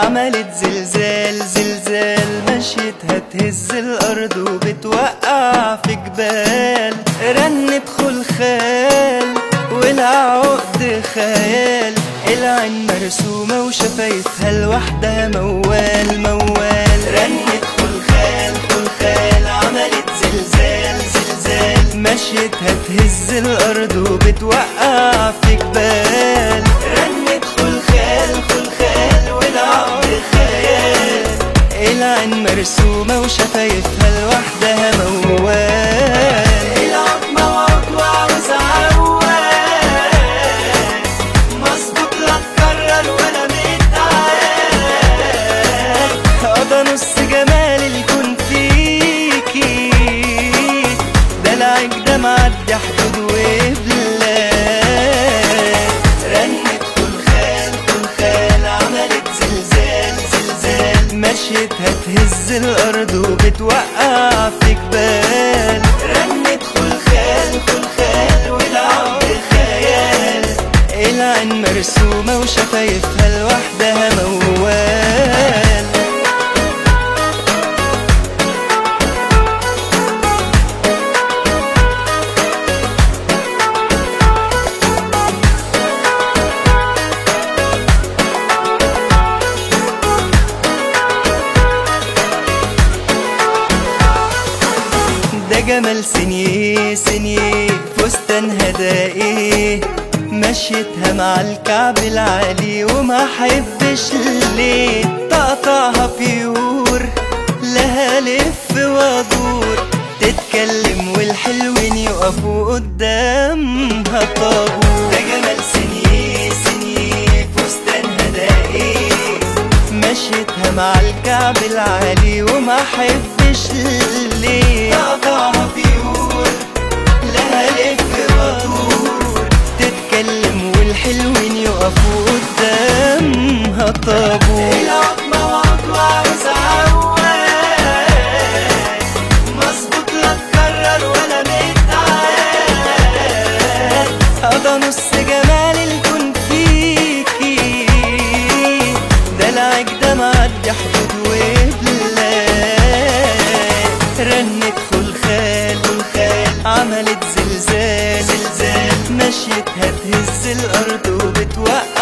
عملت زلزال زلزال مشيتها تهز الأرض وبتوقع في جبال رنت خلخال والعقد خيال العين مرسومة وشفايفها لوحدها موال موال رنت خلخال خلخال عملت زلزال زلزال مشيتها تهز الأرض وبتوقع في جبال رنت خلخال خلخال والعقد خيال العين مرسومة وشفايفها لوحدها موال العقد موعود وعاوز عوال مظبوط لا تكرر ولا متعال قضى نص جمال الكون فيكي دلعك ده معدي حدود وبلاد رنت خلخال خلخال عملت زلزال زلزال مشيتها تهز الأرض وبتوقع في جبال رنت خلخال خلخال والعقد خيال العين مرسومة وشفايفها لوحدها موال ده جمال سنيه سنيه فستان هدائي مشيتها مع الكعب العالي وما حبش ليه تقطعها بيور لها لف ودور تتكلم والحلوين يقفوا قدامها طابور ده جمال سنيه سنيه فستان هدائي مشيتها مع الكعب العالي وما حبش ليه قطعها بيور لها لف ودور تتكلم والحلوين يقفوا قدامها طابور العقد موعود وعاوز عوال مظبوط لا تكرر ولا متعال قضى نص جمال الكون فيكي دلعك ده معدي حدود وبلاد رنت خلخال خلخال عملت زلزال زلزال مشيتها تهز الأرض وبتوقع